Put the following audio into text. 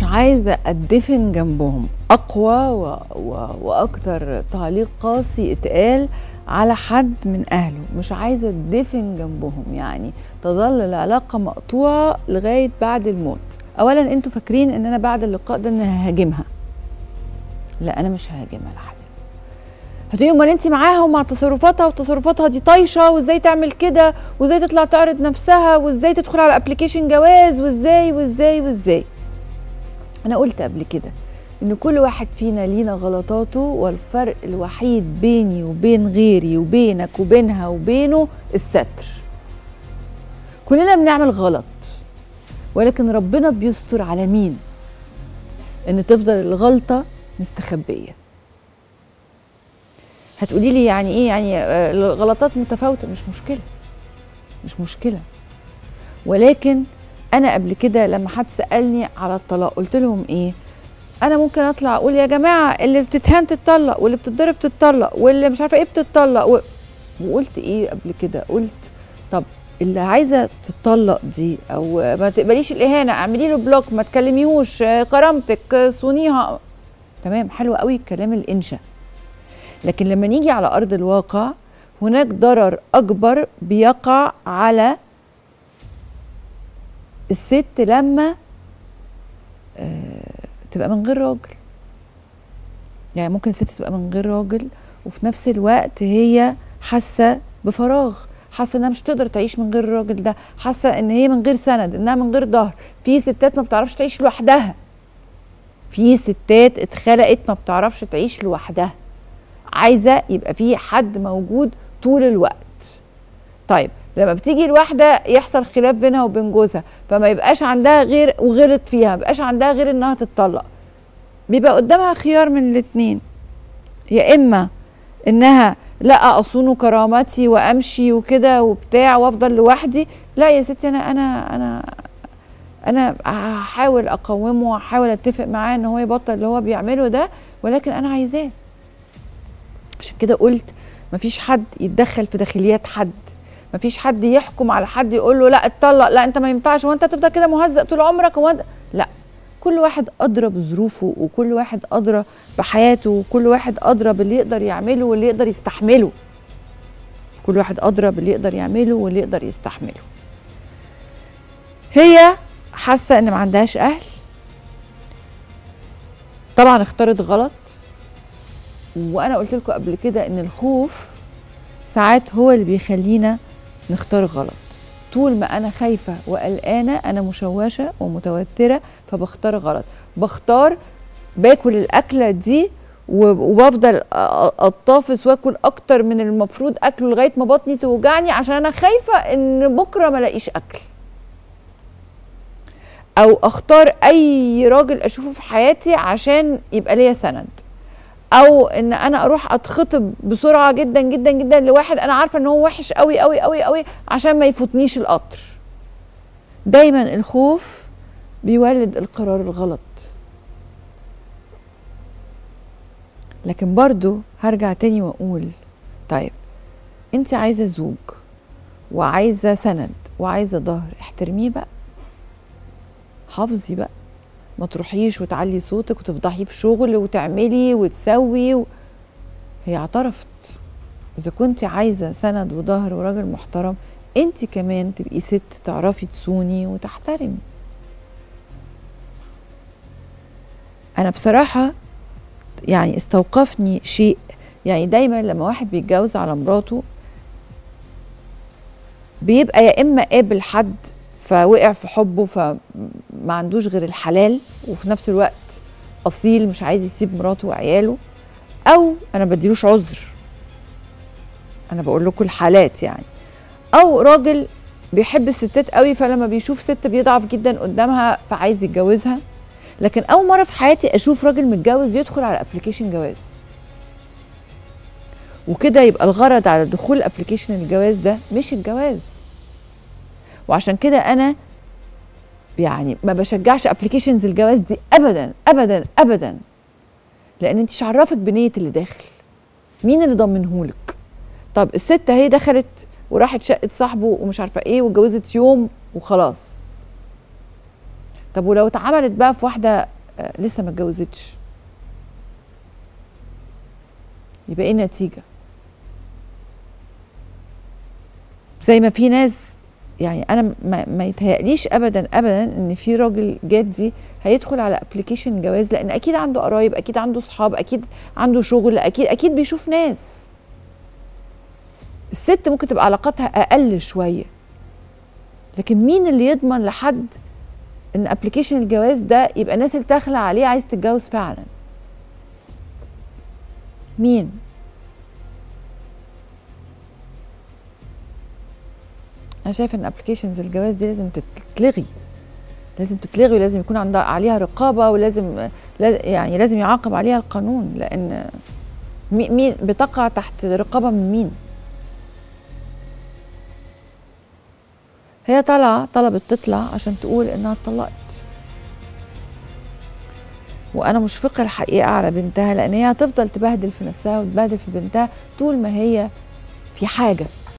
عايزه اتدفن جنبهم اقوى و... و... واكتر تعليق قاسي اتقال على حد من اهله مش عايزه اتدفن جنبهم يعني تظل العلاقه مقطوعه لغايه بعد الموت اولا انتوا فاكرين ان انا بعد اللقاء ده ان ههاجمها لا انا مش ههاجمها لحد هتقولي امال انت معاها ومع تصرفاتها وتصرفاتها دي طايشه وازاي تعمل كده وازاي تطلع تعرض نفسها وازاي تدخل على ابلكيشن جواز وازاي وازاي وازاي انا قلت قبل كده ان كل واحد فينا لينا غلطاته والفرق الوحيد بيني وبين غيري وبينك وبينها وبينه الستر كلنا بنعمل غلط ولكن ربنا بيستر على مين ان تفضل الغلطه مستخبيه هتقولي لي يعني ايه يعني آه، الغلطات متفاوته مش مشكله مش مشكله ولكن انا قبل كده لما حد سالني على الطلاق قلت لهم ايه انا ممكن اطلع اقول يا جماعه اللي بتتهان تتطلق واللي بتتضرب تتطلق واللي مش عارفه ايه بتتطلق و... وقلت ايه قبل كده قلت طب اللي عايزه تتطلق دي او ما تقبليش الاهانه اعملي له بلوك ما تكلميهوش آه، كرامتك آه، صونيها تمام حلو قوي الكلام الانشا لكن لما نيجي على ارض الواقع هناك ضرر اكبر بيقع على الست لما آه، تبقى من غير راجل يعني ممكن الست تبقى من غير راجل وفي نفس الوقت هي حاسه بفراغ حاسه انها مش تقدر تعيش من غير الراجل ده حاسه ان هي من غير سند انها من غير ظهر في ستات ما بتعرفش تعيش لوحدها في ستات اتخلقت ما بتعرفش تعيش لوحدها عايزه يبقى في حد موجود طول الوقت طيب لما بتيجي الواحده يحصل خلاف بينها وبين جوزها فما يبقاش عندها غير وغلط فيها ما يبقاش عندها غير انها تتطلق بيبقى قدامها خيار من الاتنين يا اما انها لا اصون كرامتي وامشي وكده وبتاع وافضل لوحدي لا يا ستي انا انا انا انا هحاول اقومه وهحاول اتفق معاه ان هو يبطل اللي هو بيعمله ده ولكن انا عايزاه عشان كده قلت مفيش حد يتدخل في داخليات حد مفيش حد يحكم على حد يقول له لا اتطلق لا انت ما ينفعش وانت تفضل كده مهزأ طول عمرك وانت لا كل واحد ادرى بظروفه وكل واحد ادرى بحياته وكل واحد ادرى باللي يقدر يعمله واللي يقدر يستحمله كل واحد ادرى باللي يقدر يعمله واللي يقدر يستحمله هي حاسه ان ما عندهاش اهل طبعا اختارت غلط وانا قلت لكم قبل كده ان الخوف ساعات هو اللي بيخلينا نختار غلط طول ما انا خايفه وقلقانه انا مشوشه ومتوتره فبختار غلط بختار باكل الاكله دي وب- وبفضل أ- أ- اطافس واكل اكتر من المفروض اكله لغايه ما بطني توجعني عشان انا خايفه ان بكره ما الاقيش اكل او اختار اي راجل اشوفه في حياتي عشان يبقى ليا سند او ان انا اروح اتخطب بسرعه جدا جدا جدا لواحد انا عارفه ان هو وحش قوي قوي قوي قوي عشان ما يفوتنيش القطر دايما الخوف بيولد القرار الغلط لكن برضو هرجع تاني واقول طيب انت عايزه زوج وعايزه سند وعايزه ظهر احترميه بقى حافظي بقى ما تروحيش وتعلي صوتك وتفضحي في شغل وتعملي وتسوي و... هي اعترفت اذا كنت عايزه سند وظهر وراجل محترم انت كمان تبقي ست تعرفي تصوني وتحترمي انا بصراحه يعني استوقفني شيء يعني دايما لما واحد بيتجوز على مراته بيبقى يا اما قابل حد فوقع في حبه فما عندوش غير الحلال وفي نفس الوقت اصيل مش عايز يسيب مراته وعياله او انا بديلوش عذر انا بقول لكم الحالات يعني او راجل بيحب الستات قوي فلما بيشوف ست بيضعف جدا قدامها فعايز يتجوزها لكن اول مره في حياتي اشوف راجل متجوز يدخل على ابلكيشن جواز وكده يبقى الغرض على دخول ابلكيشن الجواز ده مش الجواز وعشان كده انا يعني ما بشجعش ابلكيشنز الجواز دي ابدا ابدا ابدا لان انت مش عرفك بنيه اللي داخل مين اللي ضمنهولك طب الست اهي دخلت وراحت شقه صاحبه ومش عارفه ايه واتجوزت يوم وخلاص طب ولو اتعملت بقى في واحده آه، لسه ما اتجوزتش يبقى ايه النتيجه زي ما في ناس يعني انا ما, ما يتهيأليش ابدا ابدا ان في راجل جدي هيدخل على ابلكيشن جواز لان اكيد عنده قرايب اكيد عنده صحاب اكيد عنده شغل اكيد اكيد بيشوف ناس الست ممكن تبقى علاقاتها اقل شويه لكن مين اللي يضمن لحد ان ابلكيشن الجواز ده يبقى الناس اللي داخله عليه عايز تتجوز فعلا مين انا شايف ان ابلكيشنز الجواز دي لازم تتلغي لازم تتلغي ولازم يكون عندها عليها رقابه ولازم يعني لازم يعاقب عليها القانون لان مين بتقع تحت رقابه من مين هي طالعه طلبت تطلع عشان تقول انها اتطلقت وانا مشفقه الحقيقه على بنتها لان هي هتفضل تبهدل في نفسها وتبهدل في بنتها طول ما هي في حاجه